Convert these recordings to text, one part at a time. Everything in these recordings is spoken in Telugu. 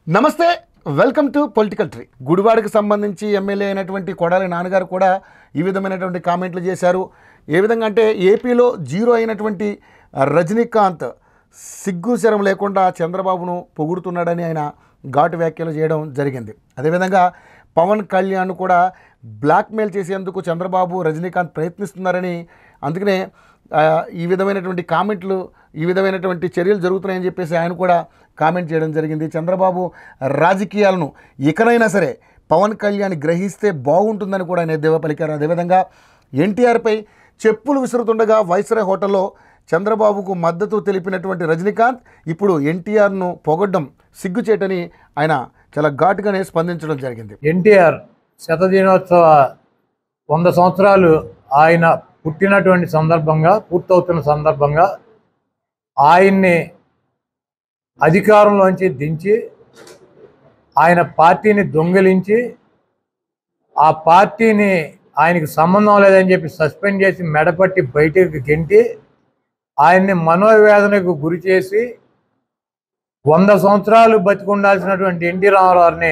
నమస్తే వెల్కమ్ టు పొలిటికల్ ట్రీ గుడివాడకు సంబంధించి ఎమ్మెల్యే అయినటువంటి కొడాలి నాన్నగారు కూడా ఈ విధమైనటువంటి కామెంట్లు చేశారు ఏ విధంగా అంటే ఏపీలో జీరో అయినటువంటి రజనీకాంత్ సిగ్గు శరం లేకుండా చంద్రబాబును పొగుడుతున్నాడని ఆయన ఘాటు వ్యాఖ్యలు చేయడం జరిగింది అదేవిధంగా పవన్ కళ్యాణ్ కూడా బ్లాక్మెయిల్ చేసేందుకు చంద్రబాబు రజనీకాంత్ ప్రయత్నిస్తున్నారని అందుకనే ఆ, ఈ విధమైనటువంటి కామెంట్లు ఈ విధమైనటువంటి చర్యలు జరుగుతున్నాయని చెప్పేసి ఆయన కూడా కామెంట్ చేయడం జరిగింది చంద్రబాబు రాజకీయాలను ఇకనైనా సరే పవన్ కళ్యాణ్ గ్రహిస్తే బాగుంటుందని కూడా ఆయన ఎద్దేవా పలికారు అదేవిధంగా ఎన్టీఆర్పై చెప్పులు విసురుతుండగా వైస్రాయ్ హోటల్లో చంద్రబాబుకు మద్దతు తెలిపినటువంటి రజనీకాంత్ ఇప్పుడు ఎన్టీఆర్ను పొగడ్డం సిగ్గుచేటని ఆయన చాలా ఘాటుగానే స్పందించడం జరిగింది ఎన్టీఆర్ శతదినోత్సవ వంద సంవత్సరాలు ఆయన పుట్టినటువంటి సందర్భంగా పూర్తవుతున్న సందర్భంగా ఆయన్ని అధికారంలోంచి దించి ఆయన పార్టీని దొంగిలించి ఆ పార్టీని ఆయనకి సంబంధం లేదని చెప్పి సస్పెండ్ చేసి మెడపట్టి బయటకు గెంటి ఆయన్ని మనోవేదనకు గురి చేసి వంద సంవత్సరాలు బతికుండాల్సినటువంటి ఎన్టీ రామారావుని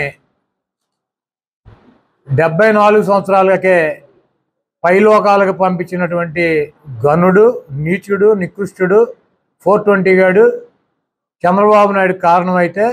డెబ్బై నాలుగు సంవత్సరాలకే పైలోకాలకు పంపించినటువంటి గనుడు నీచుడు నికృష్టుడు ఫోర్ ట్వంటీ గాడు చంద్రబాబు నాయుడు కారణమైతే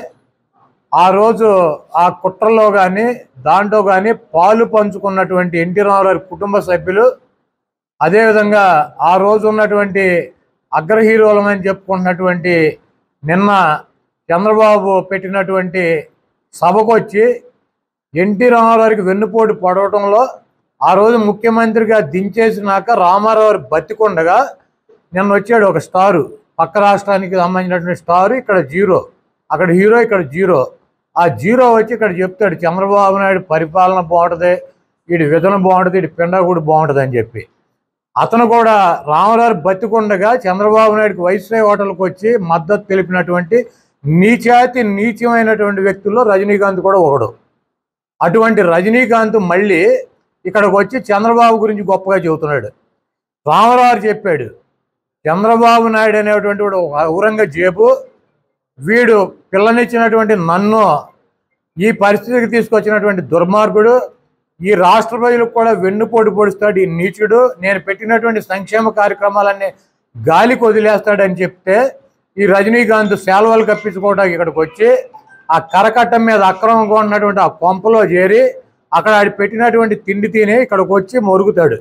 ఆ రోజు ఆ కుట్రలో కానీ దాంట్లో కానీ పాలు పంచుకున్నటువంటి ఎన్టీ రామారావు కుటుంబ సభ్యులు అదేవిధంగా ఆ రోజు ఉన్నటువంటి అగ్ర హీరోలమని చెప్పుకుంటున్నటువంటి నిన్న చంద్రబాబు పెట్టినటువంటి సభకు వచ్చి ఎన్టీ రామారావుకి వెన్నుపోటు పడవటంలో ఆ రోజు ముఖ్యమంత్రిగా దించేసినాక రామారావు బతికొండగా నిన్న వచ్చాడు ఒక స్టారు పక్క రాష్ట్రానికి సంబంధించినటువంటి స్టారు ఇక్కడ జీరో అక్కడ హీరో ఇక్కడ జీరో ఆ జీరో వచ్చి ఇక్కడ చెప్తాడు చంద్రబాబు నాయుడు పరిపాలన బాగుంటుంది వీడి విధన బాగుంటుంది వీడి పిండగుడు బాగుంటుంది అని చెప్పి అతను కూడా రామారావు బతికుండగా చంద్రబాబు నాయుడుకి వైస్రాయ్ హోటల్కి వచ్చి మద్దతు తెలిపినటువంటి నీచాతి నీచమైనటువంటి వ్యక్తుల్లో రజనీకాంత్ కూడా ఒకడు అటువంటి రజనీకాంత్ మళ్ళీ ఇక్కడికి వచ్చి చంద్రబాబు గురించి గొప్పగా చెబుతున్నాడు రామారావు చెప్పాడు చంద్రబాబు నాయుడు అనేటువంటి వాడు ఒక ఔరంగజేబు వీడు పిల్లనిచ్చినటువంటి నన్ను ఈ పరిస్థితికి తీసుకొచ్చినటువంటి దుర్మార్గుడు ఈ రాష్ట్ర ప్రజలకు కూడా వెన్నుపోటు పొడుస్తాడు ఈ నీచుడు నేను పెట్టినటువంటి సంక్షేమ కార్యక్రమాలన్నీ గాలికి వదిలేస్తాడని చెప్తే ఈ రజనీకాంత్ సేలవలు కప్పించుకోవడానికి ఇక్కడికి వచ్చి ఆ కరకట్టం మీద అక్రమంగా ఉన్నటువంటి ఆ కొంపలో చేరి అక్కడ ఆడి పెట్టినటువంటి తిండి తిని ఇక్కడికి వచ్చి మొరుగుతాడు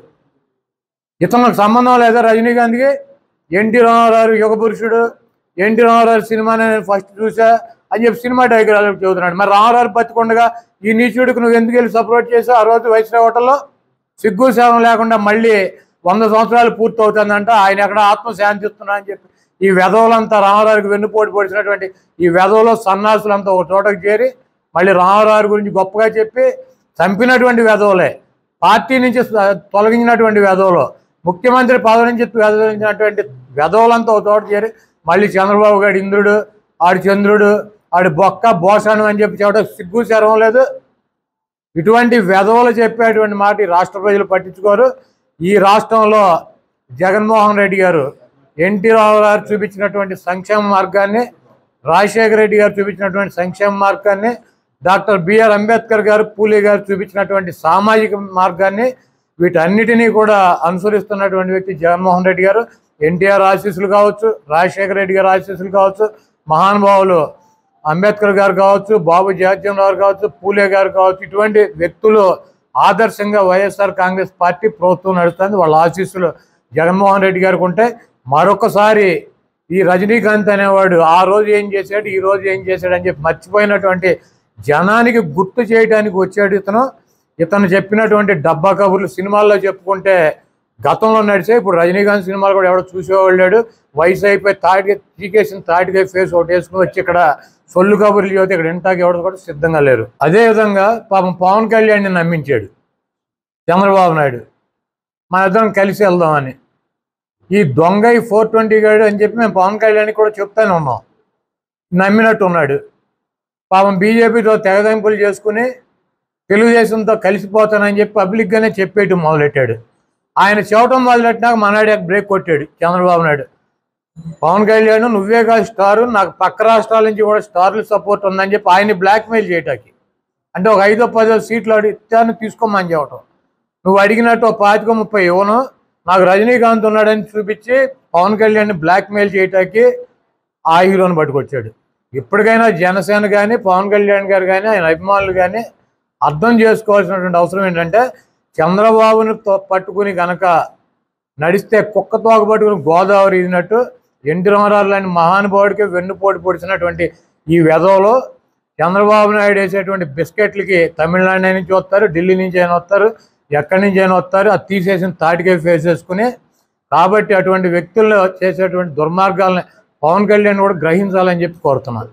ఇతనికి సంబంధం లేదా రజనీకాంత్కి ఎన్టీ రామారావు యుగ పురుషుడు ఎన్టీ రామారావు సినిమాని నేను ఫస్ట్ చూసా అని చెప్పి సినిమా డైగ్రాఫ్ చెబుతున్నాడు మరి రామారావు బతికుండగా ఈ నీచుడికి నువ్వు ఎందుకు వెళ్ళి సపోర్ట్ చేసావు ఆ రోజు వైస్రాయ్ హోటల్లో సిగ్గు సేవం లేకుండా మళ్ళీ వంద సంవత్సరాలు పూర్తి అవుతుందంట ఆయన ఎక్కడ ఆత్మ శాంతిస్తున్నా అని చెప్పి ఈ వెధవులంతా రామారావుకి వెన్నుపోటు పొడిచినటువంటి ఈ వెధవులో సన్నాసులంతా ఒక చోటకు చేరి మళ్ళీ రామారావు గురించి గొప్పగా చెప్పి చంపినటువంటి వెధవులే పార్టీ నుంచి స- తొలగించినటువంటి వెధవులు ముఖ్యమంత్రి పదవి నుంచి తొలగించినటువంటి వెధవులంతా ఒక చోట చేరి మళ్ళీ చంద్రబాబు గారి ఇంద్రుడు ఆడి చంద్రుడు ఆడి బొక్క బోషాను అని చెప్పి చెప్పడం సిగ్గు శరం లేదు ఇటువంటి వెధవలు చెప్పేటువంటి మాట ఈ రాష్ట్ర ప్రజలు పట్టించుకోరు ఈ రాష్ట్రంలో జగన్మోహన్ రెడ్డి గారు ఎన్టీ రావు గారు చూపించినటువంటి సంక్షేమ మార్గాన్ని రాజశేఖర రెడ్డి గారు చూపించినటువంటి సంక్షేమ మార్గాన్ని డాక్టర్ బిఆర్ అంబేద్కర్ గారు పూలే గారు చూపించినటువంటి సామాజిక మార్గాన్ని వీటన్నిటినీ కూడా అనుసరిస్తున్నటువంటి వ్యక్తి జగన్మోహన్ రెడ్డి గారు ఎన్టీఆర్ ఆశీస్సులు కావచ్చు రాజశేఖర రెడ్డి గారు ఆశీస్సులు కావచ్చు మహానుభావులు అంబేద్కర్ గారు కావచ్చు బాబు జగజ్జన్ రావు కావచ్చు పూలే గారు కావచ్చు ఇటువంటి వ్యక్తులు ఆదర్శంగా వైఎస్ఆర్ కాంగ్రెస్ పార్టీ ప్రభుత్వం నడుస్తుంది వాళ్ళ ఆశీస్సులు జగన్మోహన్ రెడ్డి గారికి ఉంటే మరొకసారి ఈ రజనీకాంత్ అనేవాడు ఆ రోజు ఏం చేశాడు ఈ రోజు ఏం చేశాడు అని చెప్పి మర్చిపోయినటువంటి జనానికి గుర్తు చేయడానికి వచ్చాడు ఇతను ఇతను చెప్పినటువంటి డబ్బా కబుర్లు సినిమాల్లో చెప్పుకుంటే గతంలో నడిచే ఇప్పుడు రజనీకాంత్ సినిమాలు కూడా ఎవడో చూసేవాళ్ళు లేడు వయసు అయిపోయి తాటిగా చీకేసిన తాటిగా ఫేస్ ఒకటి వేసుకుని వచ్చి ఇక్కడ సొల్లు కబుర్లు చదివితే ఇక్కడ ఇంటాకి ఎవరు కూడా సిద్ధంగా లేరు అదే విధంగా పాపం పవన్ కళ్యాణ్ని నమ్మించాడు చంద్రబాబు నాయుడు మన ఇద్దరం కలిసి వెళ్దామని ఈ దొంగ ఈ ఫోర్ ట్వంటీ గాడు అని చెప్పి మేము పవన్ కళ్యాణ్కి కూడా చెప్తానే ఉన్నాం నమ్మినట్టు ఉన్నాడు పాపం బీజేపీతో తెగదెంపులు చేసుకుని తెలుగుదేశంతో కలిసిపోతానని చెప్పి పబ్లిక్గానే చెప్పేయటం మొదలెట్టాడు ఆయన చెప్పడం మొదలెట్టినాక మనాడు బ్రేక్ కొట్టాడు చంద్రబాబు నాయుడు పవన్ కళ్యాణ్ నువ్వే కాదు స్టార్ నాకు పక్క రాష్ట్రాల నుంచి కూడా స్టార్లు సపోర్ట్ ఉందని చెప్పి ఆయన్ని బ్లాక్మెయిల్ చేయటానికి అంటే ఒక ఐదో పదో సీట్లు అడిగితే తీసుకోమని చెప్పటం నువ్వు అడిగినట్టు ఒక పాతిక ముప్పై ఇవ్వను నాకు రజనీకాంత్ ఉన్నాడని చూపించి పవన్ కళ్యాణ్ బ్లాక్మెయిల్ చేయటానికి ఆ హీరోని పట్టుకొచ్చాడు ఇప్పటికైనా జనసేన కానీ పవన్ కళ్యాణ్ గారు కానీ ఆయన అభిమానులు కానీ అర్థం చేసుకోవాల్సినటువంటి అవసరం ఏంటంటే చంద్రబాబుని తో- పట్టుకుని గనక నడిస్తే కుక్క తోక పట్టుకుని గోదావరి ఇదినట్టు ఎన్టీ రామారావు లాంటి మహానుభావుడికి వెన్నుపోటు పొడిచినటువంటి ఈ వెధవలో చంద్రబాబు నాయుడు వేసేటువంటి బిస్కెట్లకి తమిళనాడు నుంచి వస్తారు ఢిల్లీ నుంచి అయినా వస్తారు ఎక్కడి నుంచి అయినా వస్తారు అది తీసేసిన తాటికే ఫేస్ చేసుకుని కాబట్టి అటువంటి వ్యక్తుల్లో చేసేటువంటి దుర్మార్గాలని పవన్ కళ్యాణ్ కూడా గ్రహించాలని చెప్పి కోరుతున్నాను